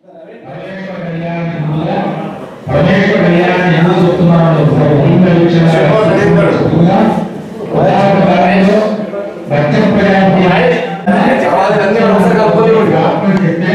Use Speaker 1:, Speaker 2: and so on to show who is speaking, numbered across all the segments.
Speaker 1: పరమేశ్వర కళ్యాణం ఎందుకు చెప్తున్నాను ఇంకా వీక్షణ భక్తి ప్రజాపతి చెప్తే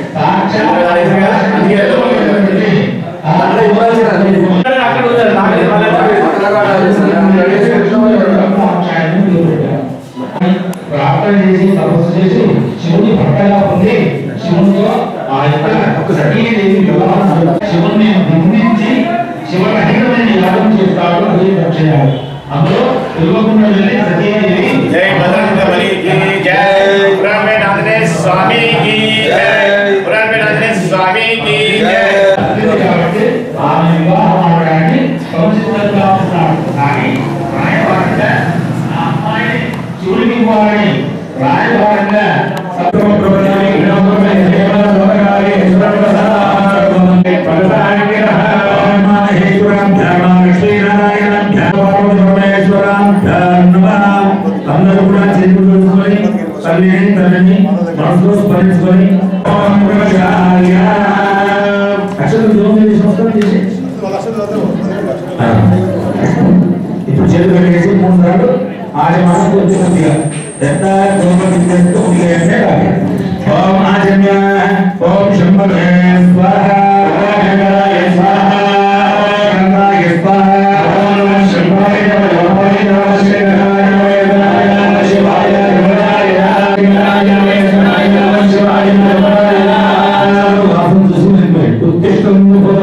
Speaker 1: ప్రార్థన చేసి తపస్సు చేసి శివుని భర్తగా పొంది శివునితో ఆ యొక్క సతీదేవి వివాహం శివుని నిందించి శివరహితమైన యాగం చేస్తాడు అది రక్షయాలి అందులో తెలియకుండా వెళ్ళి సతీదేవి
Speaker 2: जय बजरंग बली की जय पुराण में नाथने स्वामी की जय पुराण में नाथने स्वामी की जय
Speaker 1: అందుకే కాబట్టి ఆమె వివాహం అవడానికి సంసిద్ధంగా ఉన్నాడు కానీ రాయబారంగా ఆ అమ్మాయిని శివుడికి ఇవ్వాలని రాయబారంగా సప్తమ ప్రభుత్వాన్ని వినోదమైన దేవత లోకాలి సర్వసాధారణమంది పరదాగిరః మహేశ్వరం ధర్మలక్ష్మీనారాయణం ధర్మపరమేశ్వరం ధర్మ అందరూ కూడా చేతులు చూసుకొని తల్లిని తల్లిని మనసులో స్మరించుకొని ఓం ప్రజాయ అక్షరం దూరం చేసి నమస్కారం చేసి ఆ. ఇప్పుడు చేతులు పెట్టేసి మూడు సార్లు ఆడి మనసు కొద్ది కొద్దిగా ఎంత గోపతి చేస్తూ ఉంది అంటే కాదు. ఓం ఆజన్య ఓం శంభవే స్వాహ ఓం శంకరాయ స్వాహ ఓం గంగాయ స్వాహ ఓం శంభవే నమః ఓం నమః శివాయ నమః నమః శివాయ నమః శివాయ నమః నమః శివాయ నమః వాసం చూసుకుని ఉత్తిష్టం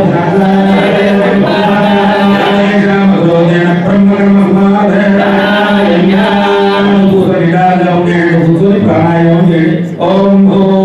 Speaker 1: ఓం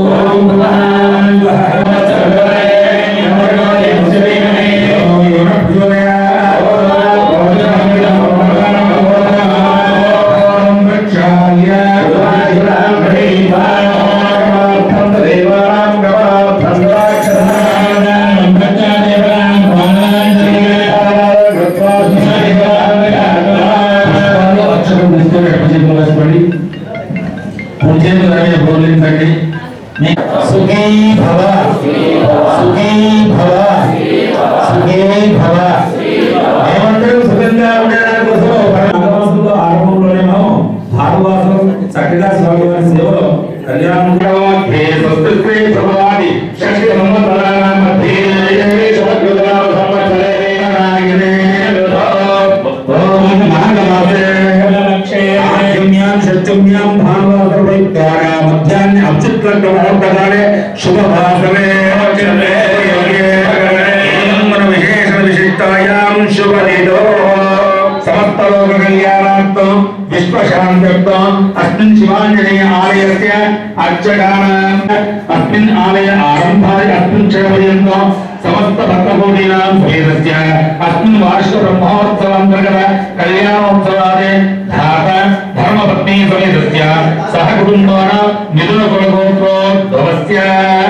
Speaker 1: సుఖీ భవ సుఖీ భవ సుఖీ భవ ఏమంటారు సుఖంగా ఉండడానికి కోసం పరమాత్మలో ఆరంభంలోనేమో భాగవాసం చక్కగా స్వామి వారి సేవలో కళ్యాణం మధ్య సంస్కృతి ప్రభావాన్ని షష్ఠి సంవత్సరాల మధ్య శుభకృతాల సంవత్సరే నాయనే ఓం నాగమాసే ఆజ్ఞాం సత్యమ్యాం భాగవాసం వైద్యార మధ్యాహ్న అత్యుత్కృత ముహూర్తకాలే శుభభాసమే మన విశేష విశిష్టాయాం శుభదిదో సమస్త లోక కళ్యాణార్థం విశ్వశాంత్యర్థం అస్మిన్ శివాంజనేయ ఆలయస్య అర్చకానాం అస్మిన్ ఆలయ ఆరంభాయ అస్మిన్ క్షణపర్యంతం సమస్త భక్తకోటీనాం సమేతస్య అస్మిన్ వార్షిక బ్రహ్మోత్సవాంతర్గత కళ్యాణోత్సవాదే ధాత ధర్మపత్ని సమేతస్య సహ కుటుంబాన నిధుల కులగోత్రోద్భవస్య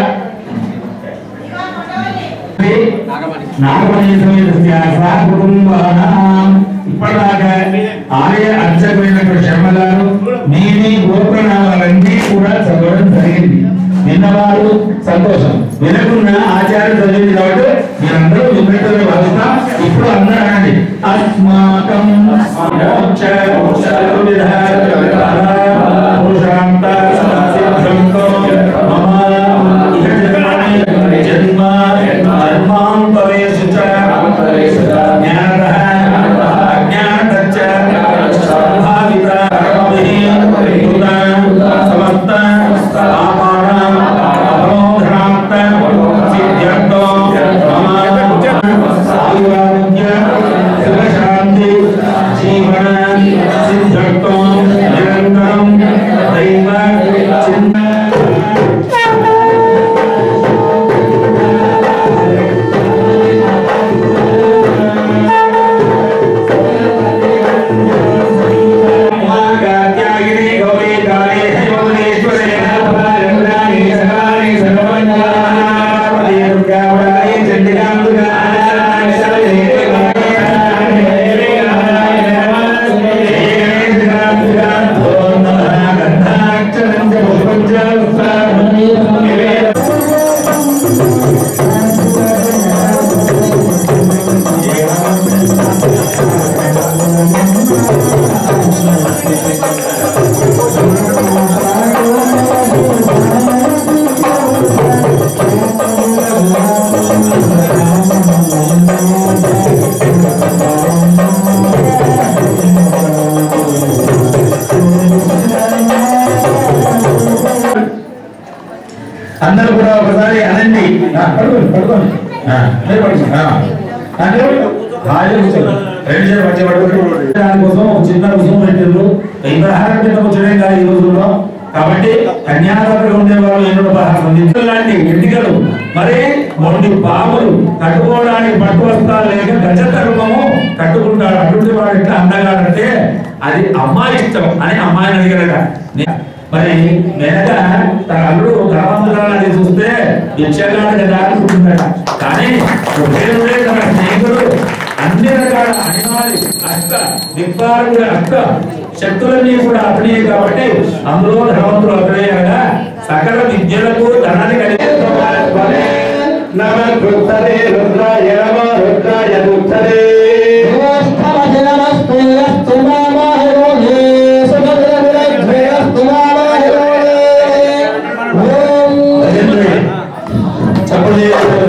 Speaker 1: నాగమణి సమేతస్య సహ కుటుంబానాం ఇప్పటిదాకా ఆలయ అర్చకులైనటువంటి శర్మ గారు మీ మీ గోత్రనామాలన్నీ కూడా చదవడం జరిగింది విన్నవారు సంతోషం వినకున్న ఆచార్య చదివింది కాబట్టి మీరందరూ విన్నట్టుగా భావిస్తాం ఇప్పుడు అందరూ అనండి అస్మాకం మోక్ష చతుర్విధ పురుషాంత సిద్ధాంతో మమ ఇహ జన్మని జన్మ జన్మాంతరేషు చ జ్ఞానః అజ్ఞానశ్చ సంభావిత కర్మభిః కృత సమస్త పాపానాం అపనోధనాత్త సిద్ధ్యర్థో మమ ఆయురారోగ్య సుఖశాంతి జీవన సిద్ధ్యర్థో నిరంతరం దైవ చింతన కాత్యాయని గౌరీ కాళీ హైమవనేశ్వరే నమః సర్వాణి సర్వమంగళాని దుర్గావడాయ చండికాంబికా గంధాక్షరం చ పుష్పం చ అందరూ కూడా ఒకసారి అనండి ఆ, పడుకోండి పడుకోండి ఆ, మీరు పడుకోండి ఆ. అంటే హాయిగా కూర్చోండి రెండు చేతులు పట్టి పడుకోండి దానికోసం ఒక చిన్న రుసుము పెట్టిండ్రు ఇంద్రహారం కింద కూర్చోడం కాదు ఈ రోజుల్లో కాబట్టి కన్యాదాతలు ఉండేవాళ్ళు ఎన్నో పదహారు మంది లాంటి ఎంటికలు మరి మొండి పాములు కట్టుకోవడానికి పట్టు వస్త్రాలు లేక గజ ధర్మము కట్టుకుంటాడు అటువంటి వాడు ఎట్లా అందగాడంటే అది అమ్మాయి ఇష్టం అని అమ్మాయిని అడిగారట మరి వెనక తన అల్లుడు గర్వంతురాలని చూస్తే యక్షగాడు కదా అనుకుంటున్నాడు కానీ ఒకేరుడే తన స్నేహితుడు అన్ని రకాల అనిమాలి అష్ట దిక్పాలకుడు అష్ట శక్తులన్నీ కూడా అతనే కాబట్టి అందులో ధనవంతులు అతనే అనగా సకల విద్యలకు ధనాన్ని కలిగే
Speaker 2: నమ కృత్తదే రుద్రాయ నమ రుద్రాయ దుఃఖదే
Speaker 1: చెప్పండి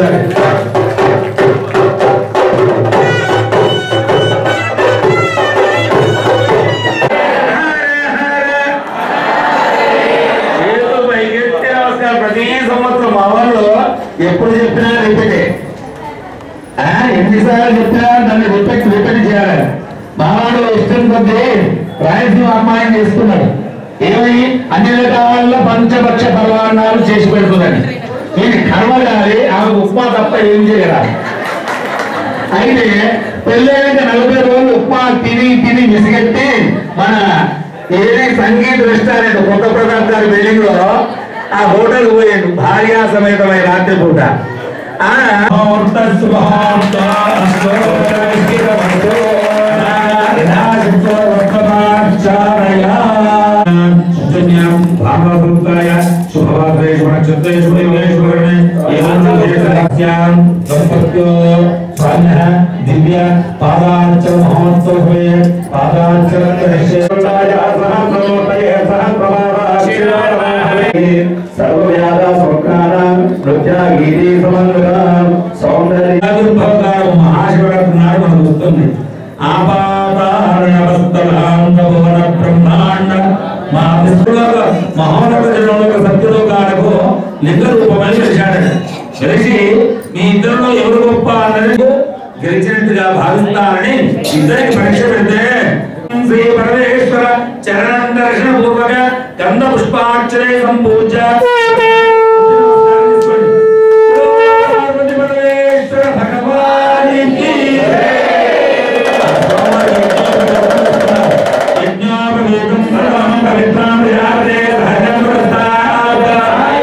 Speaker 1: చేతులు పైకెత్తి నమస్కారం. ప్రతి సంవత్సరం మా వాళ్ళు ఎప్పుడు చెప్పినా రిపీటే ఆ, ఎన్నిసార్లు చెప్పినా నన్ను రిపీట్ రిపీట్ చేయాలి మావాడు ఇష్టం కొద్దీ రాయలసీమ అమ్మాయిని చేసుకున్నాడు ఏమని అన్ని రకాల పంచపక్ష పర్వాణాలు చేసి పెడుతుందని నేను కర్మ కాదు ఆమె ఉప్మా తప్ప ఏం చేయరా అయితే పెళ్ళైనాక నలభై రోజులు ఉప్మా తిని తిని విసిగెట్టి మన ఏది సంగీత రెస్టారెంట్ కొత్త ప్రతాప్ గారి బిల్డింగ్ లో ఆ హోటల్ పోయాడు భార్యా సమేతమై రాత్రి పూట ఆ భాగవతాయ శుభవాదేశు నక్షత్రేషు దేవేషు వర్ణే ఏవాంతేషు దంపత్యో స్వామ్య దివ్య పాదాంచల మహోత్సవే పాదాంచల దర్శనాయ సహస్రమూర్తయే సహస్రమారాశిరామహే సర్వవ్యాధ సౌఖ్యానాం నృత్యాగీతి సమన్వితాం సౌందర్య ఆవిర్భావకాలం మహాశివరాత్రి నాడు మనకు వస్తుంది ఆపాతారణవస్తలాంగభువన బ్రహ్మాండ మా విష్ణులోక మహోన్నత జనంలో సత్యలోకాలకు లింగ రూపమని గెలిచాడు గెలిచి మీ ఇద్దరిలో ఎవరు గొప్ప అన్నది గెలిచినట్టుగా భావిస్తారని ఇద్దరికి పరీక్ష పెడితే శ్రీ పరమేశ్వర చరణం దర్శన పూర్వక గంధ పుష్పార్చనే సంపూజ్య పార్వతి పరమేశ్వర భగవానికి యజ్ఞాపవేదం సర్వం పవిత్రం విరాజే సహజం ప్రస్తాయ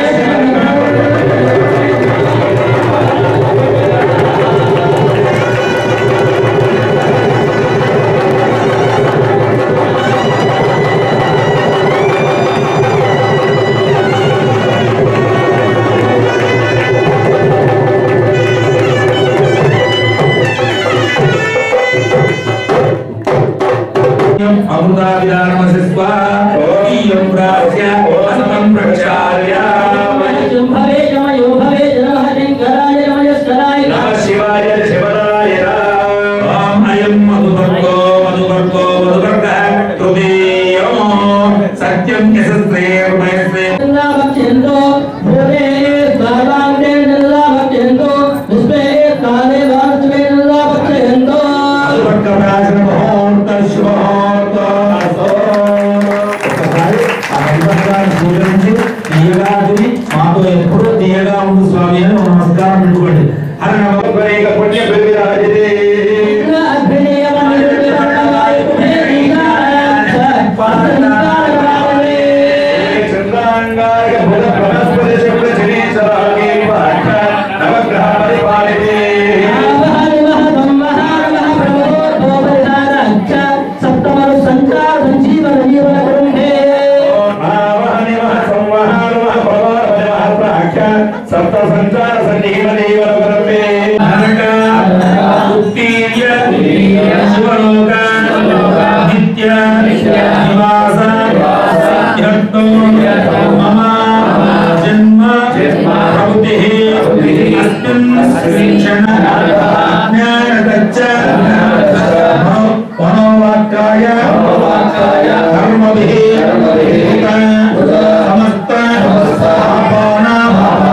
Speaker 1: అమృతాభిధానమసిస్వా ఓం ప్రాస్య అసమం ప్రక్షాళ్య నమ శివాయ శివరాయ ఓం అయం మధువర్గో మధువర్గో మధువర్గ తృతీయో సత్యం యశస్త్రేర్మయస్త్రే మధువర్గ ప్రాచీన ముహూర్త శుభముహూర్త ఒక్కసారి ఆ మధువర్గాన్ని పూజించి తీయగాది మాతో ఎప్పుడూ తీయగా ఉండు స్వామి అని ఒక నమస్కారం పెట్టుకోండి హర నమ
Speaker 2: పుణ్య ప్రవిరాజతే చంద్రాంగాయ బుధ బృహస్పతి శుక్ల శనీశ్వరాగే పాఠ నవగ్రహ పరిపాలితే సప్త సంచార సన్నిహిత దేవరమే
Speaker 1: నరక ఉత్తీర్య శివలోక నిత్య నివాస యత్తో మమ జన్మ ప్రవృత్తి అస్మిన్ క్షణ జ్ఞానదచ్చ మనోవాక్కాయ కర్మభిః కృత సమస్త పాపానాం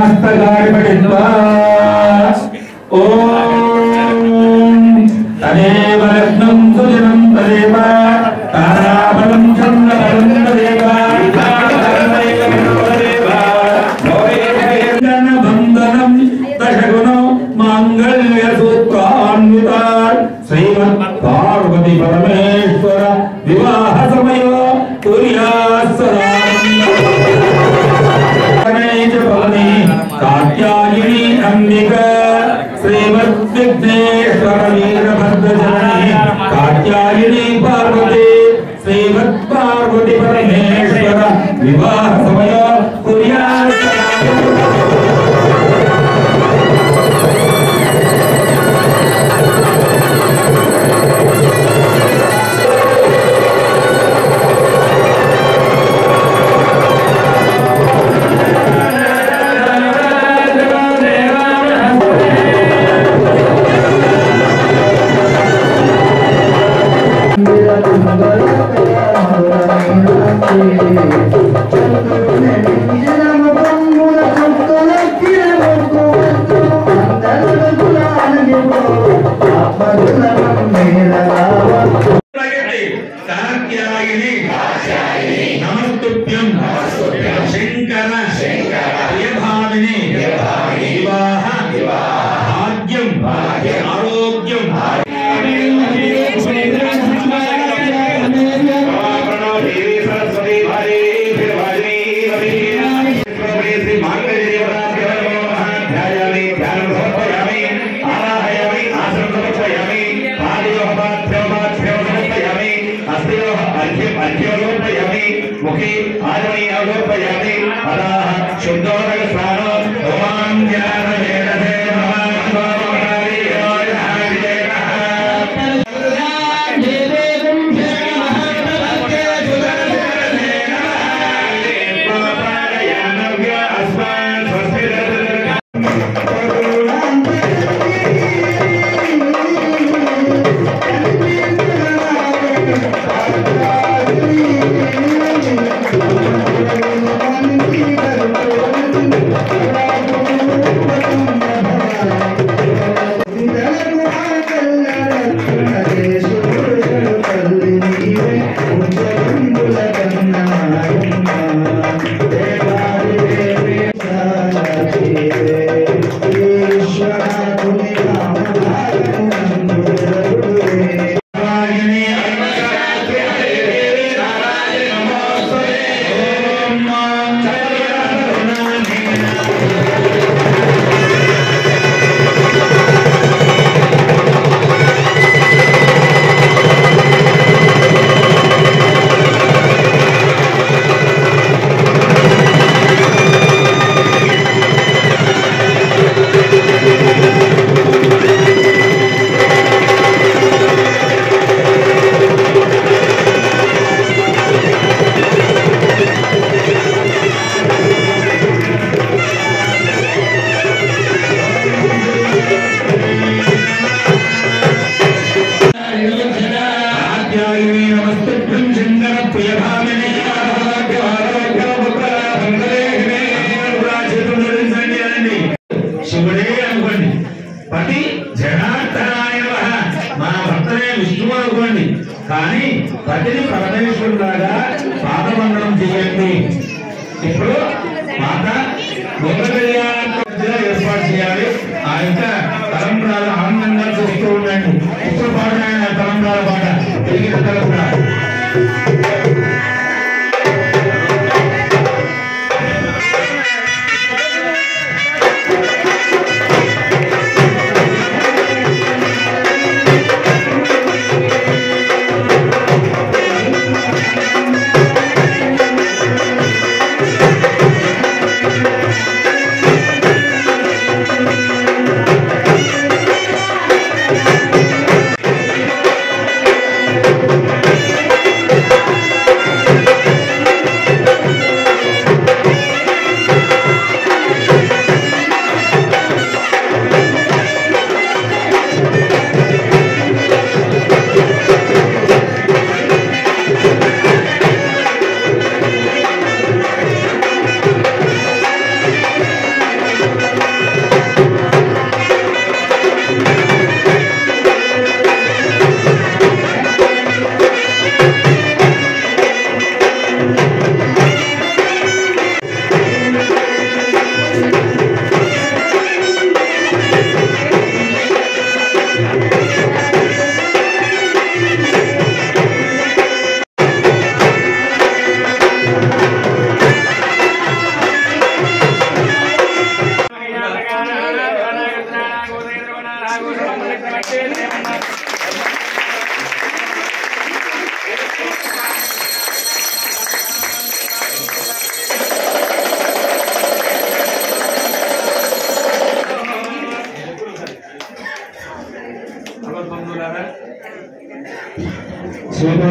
Speaker 1: మస్తకాడి పఠిత్వా ఓం తదేవ రత్నం సుజనం తదేవ తారాబలం చంద్రబలం తదేవ బంధనం దశగుణం మాంగళ్య సూత్రాన్విత శ్రీమద్ పార్వతి పరమేశ్వర వివాహ సమయ పవని కాత్యాయని అంబిక శ్రీమద్ విఘ్నేశ్వర వీరభద్రజనని కాత్యాయని పార్వతి శ్రీమద్ పార్వతి పరమేశ్వర వివాహ సమయ కుర్యాత్ కాత్యాయని నమస్తుభ్యం శంకర ప్రియభామిని వివాహ భాగ్యం ఆరోగ్యం
Speaker 2: ముఖే ఆదమీ అవలోపయామి అదాహ శుద్ధోదక స్నానో ఓం జ్ఞాన వేదతే
Speaker 1: కాత్యాయని నమస్తుభ్యం శంకర ప్రియభామిని శివుడే అనుకోండి పతి జనార్దనాయ నమః. మన భర్తనే విష్ణువు అనుకోండి కానీ పతిని పరమేశ్వరులాగా పాదవందనం చేయండి ఇప్పుడు మాత మధ్యలో ఏర్పాటు చేయాలి ఆ యొక్క తలంబ్రాలు ఆనందంగా చూస్తూ ఉండండి ఇప్పుడు పాడిన తలంబ్రాల పాట తిరిగి తలంబ్రాలు
Speaker 3: Thank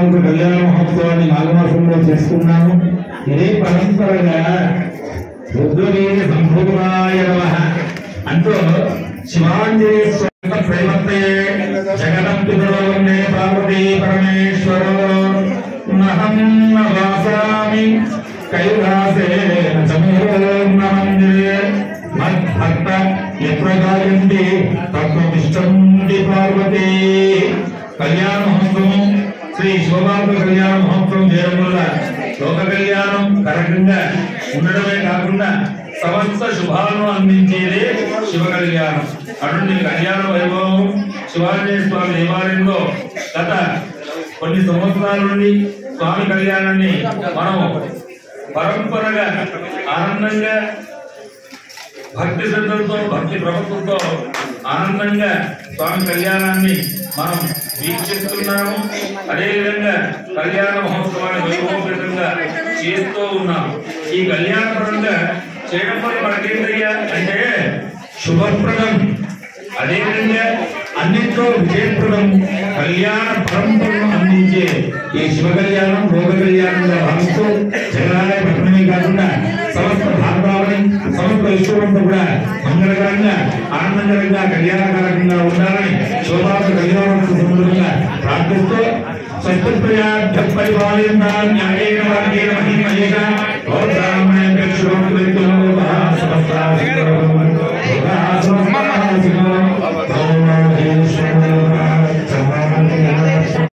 Speaker 1: శివబాబు కళ్యాణ మహోత్సవాన్ని మాఘమాసంలో చేసుకున్నాము ఇదే పరంపరగా రుద్రవీర సంభూమాయ నమః అంటూ శివాంజనేయ స్వామి ప్రేమత్తయే జగదం పితృలోనే పార్వతీ పరమేశ్వరో నహం వాసామి కైలాసే చమూర్ణ మందిరే మద్భక్త ఎత్ర గాయంతి తత్వమిష్టంది పార్వతీ కళ్యాణ మహోత్సవం శ్రీ శివబాబు కళ్యాణ మహోత్సవం చేయడం వల్ల లోక కళ్యాణం కరకంగా ఉండడమే కాకుండా సమస్త శుభాలను అందించేదే శివ కళ్యాణం అటువంటి కళ్యాణ వైభవం శివాజయ స్వామి దేవాలయంలో గత కొన్ని సంవత్సరాల నుండి స్వామి కళ్యాణాన్ని మనం పరంపరగా ఆనందంగా భక్తి శ్రద్ధలతో భక్తి ప్రభుత్వంతో ఆనందంగా స్వామి కళ్యాణాన్ని మనం వీక్షిస్తున్నాము అదేవిధంగా కళ్యాణ మహోత్సవాన్ని వైభవపేతంగా చేస్తూ ఉన్నాం ఈ కళ్యాణ పరంగా చేయడం వల్ల మనకేంటయ్యా అంటే శుభప్రదం అదేవిధంగా అన్నింటిలో విజయప్రదం కళ్యాణ పరంపరను అందించే ఈ శివ కళ్యాణం భోగ కళ్యాణంగా భావిస్తూ జగనాలయ పట్టణమే కాకుండా సమస్త భారతావని సమస్త విశ్వమంతా కూడా మంగళకరంగా ఆనందకరంగా కళ్యాణకరంగా ఉండాలని శోభాసు కళ్యాణోత్సవ సందర్భంగా ప్రార్థిస్తూ సత్యప్రయాఢ పరిపాలన